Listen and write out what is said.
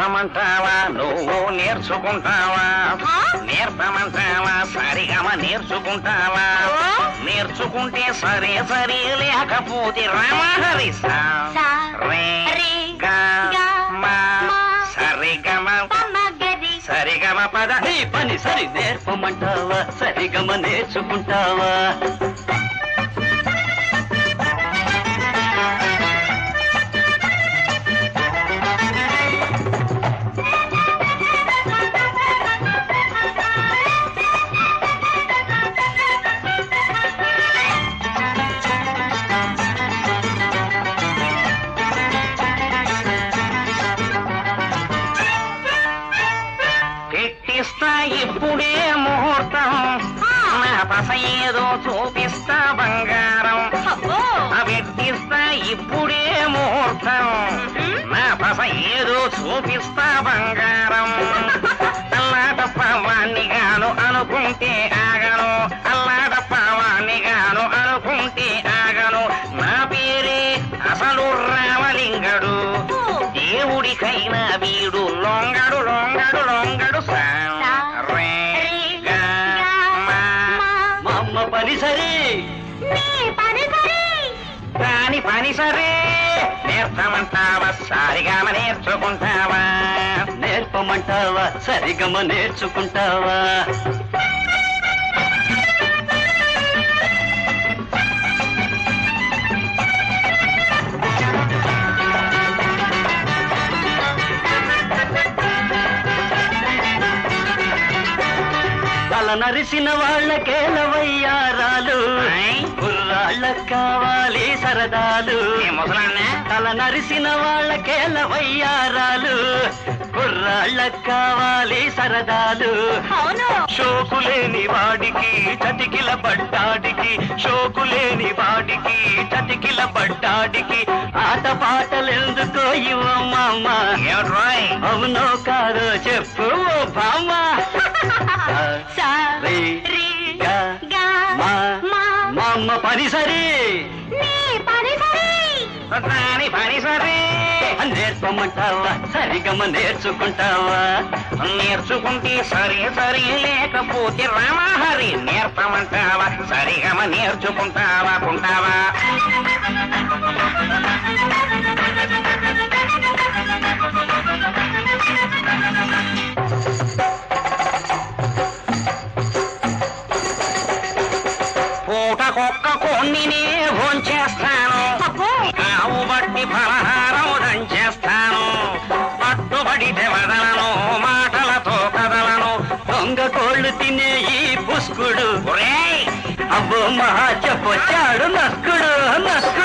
నేర్పమంటావా నువ్వు నేర్చుకుంటావా ఆ? నేర్పమంటావా సరిగమ నేర్చుకుంటావా ఓ. నేర్చుకుంటే సరే సరే లేకపోతే రమహరి సా సా, రే రే, గా గా, మా మా, సరిగమ పమగరి సరిగమ పద నీ పని సరి నేర్పమంటావా సరిగమ నేర్చుకుంటావా పెట్టిస్తా ఇప్పుడే ముహూర్తం ఆ. నా పస ఏదో చూపిస్తా బంగారం అబ్బో ఆ పెట్టిస్తా ఇప్పుడే ముహూర్తం నా పస ఏదో చూపిస్తా బంగారం అల్లాటప్ప వాణ్ణి గాను అనుకుంటే ఆగను అల్లాటప్ప వాణ్ణి గాను అనుకుంటే ఆగను నా పేరే అసలు రామలింగడు దేవుడికైనా వీడు లొంగడు లొంగడు లొంగడు సా సా, రే రే, గా గా, మా మా, మా అమ్మ పని సరి నీ పని సరి దాని పని సరే నేర్పమంటావా సారిగామ నేర్చుకుంటావా నేర్పమంటావా సరిగమ నేర్చుకుంటావా తల నరిసిన వాళ్ళకేలవయ్యారాలు ఆయ్. కుర్రాళ్ళకు కావాలి సరదాలు ఏ ముసలాన్నే తల నరిసిన వాళ్ళకేలవయ్యారాలు కుర్రాళ్ళకు కావాలి సరదాలు అవును షోకులేని వాడికి చతికిల పడ్డాడికి షోకులేని వాడికి చతికిల పడ్డాడికి ఆట పాటలెందుకో ఇవ్వమ్మ ఏమిటి రోయ్ అవునో కాదో చెప్పు ఓ బామ్మ సా, రే, రే, గా, గా, మా, మా, మా అమ్మ పని సరి నీ పని సరి దాని పని సరే నేర్పమంటావా సరిగమ నేర్చుకుంటావా నేర్చుకుంటే సరే సరే లేకపోతే రామహరి నేర్పమంటావా సరిగమ నేర్చుకుంటావా కుంటావా పూటకొక్క కొన్నినే భోంచేస్తాను అబ్బో ఆవు బట్టి ఫలహారం దంచేస్తాను పట్టుబడితే వదలను మాటలతో కదలను దొంగ కోళ్ళు తినే ఈ పుష్కుడు ఒరేయ్ అబ్బో మహా చెప్పొచ్చాడు నస్కుడు నస్కుడు